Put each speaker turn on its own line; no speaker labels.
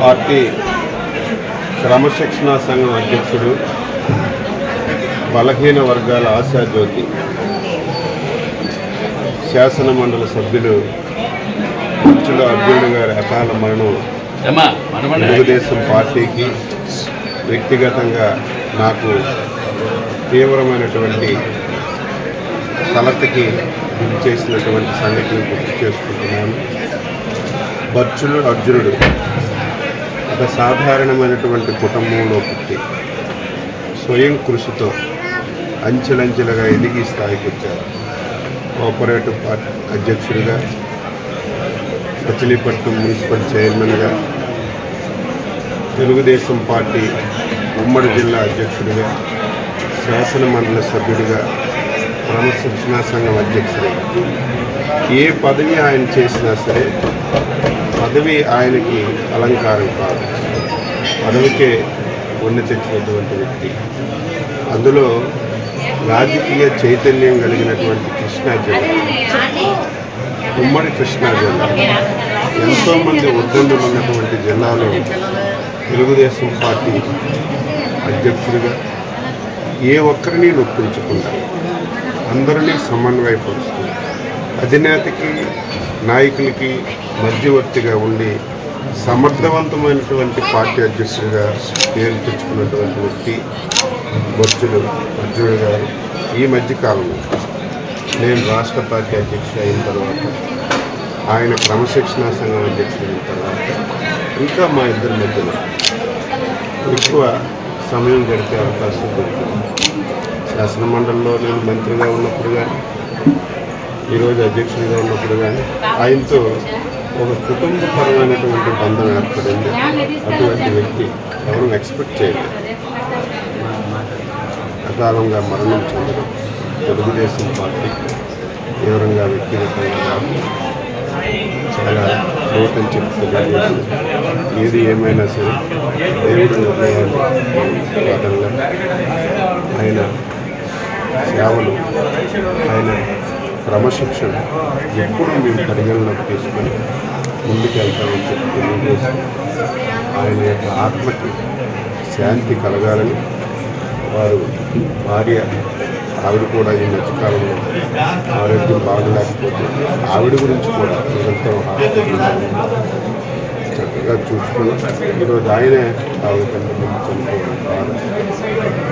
party క్రమశిక్షణా సంఘం అధ్యక్షుడు బలహీన వర్గాల ఆశాజ్యోతి శాసన మండలి సభ్యులు అచ్చుల అర్జునుడు గారి అకాల మరణం
ఏమ్మా మనమనే
తెలుగుదేశం పార్టీకి వ్యక్తిగతంగా నాకు తీవ్రమైనటువంటి కలతకి గురి చేసినటువంటి సంగతిని గుర్తు చేసుకుంటున్నాను బచ్చులు అర్జునుడు ఒక సాధారణమైనటువంటి కుటుంబంలో పుట్టి స్వయం కృషితో అంచెలంచెలుగా ఎదిగి ఈ స్థాయికి వచ్చారు కోఆపరేటివ్ పార్టీ అధ్యక్షుడిగా మచిలీపట్నం మున్సిపల్ చైర్మన్గా తెలుగుదేశం పార్టీ ఉమ్మడి జిల్లా అధ్యక్షుడిగా శాసన మండలి సభ్యుడిగా క్రమశిక్షణా సంఘం అధ్యక్షుడిగా ఏ పదవి ఆయన చేసినా సరే పదవి ఆయనకి అలంకారం కాదు పదవికే ఉన్న తెచ్చినటువంటి వ్యక్తి అందులో రాజకీయ చైతన్యం కలిగినటువంటి కృష్ణా జిల్లా ఉమ్మడి కృష్ణా జిల్లా ఎంతోమంది ఉద్దండులు ఉన్నటువంటి జిల్లాలో తెలుగుదేశం పార్టీ అధ్యక్షుడిగా ఏ ఒక్కరిని నొప్పించకుండా అందరినీ సమన్వయపరుస్తూ అధినేతకి నాయకులకి మధ్యవర్తిగా ఉండి సమర్థవంతమైనటువంటి పార్టీ అధ్యక్షుడిగా పేరు తెచ్చుకున్నటువంటి వ్యక్తి బొచ్చుడు అర్జునుడు గారు ఈ మధ్యకాలంలో నేను రాష్ట్ర పార్టీ అధ్యక్షుడు అయిన తర్వాత ఆయన క్రమశిక్షణా సంఘం అధ్యక్షుడు అయిన తర్వాత ఇంకా మా ఇద్దరి మధ్యన ఎక్కువ సమయం గడిపే అవకాశం దొరికింది శాసన మండలిలో నేను మంత్రిగా ఉన్నప్పుడు కానీ ఈరోజు అధ్యక్షుడిగా ఉన్నప్పుడు కానీ ఆయనతో ఒక కుటుంబపరమైనటువంటి బంధం ఏర్పడింది అటువంటి వ్యక్తి ఎవరు ఎక్స్పెక్ట్ చేయలేదు అకాలంగా మరణం చెందడం తెలుగుదేశం పార్టీ తీవ్రంగా వ్యక్తిగతంగా నాకు చాలా లోటని చెప్పి తెలియజేసింది ఏది ఏమైనా సరే దేవుడి నిర్ణయాలు కాదంగా ఆయన సేవలు ఆయన క్రమశిక్షణ ఎప్పుడు మేము పరిగణలోకి తీసుకొని ముందుకెళ్తామని చెప్పి తెలియజేసి ఆయన యొక్క ఆత్మకి శాంతి కలగాలని వారు భార్య ఆవిడ కూడా ఈ మధ్యకాలంలో ఆరోగ్యం బాగలేకపోతే ఆవిడ గురించి కూడా నిరంతరం హాస్పిటల్లో చక్కగా చూసుకుని ఈరోజు ఆయనే ఆవిడ కంటే ముందు చనిపోవడం బాధ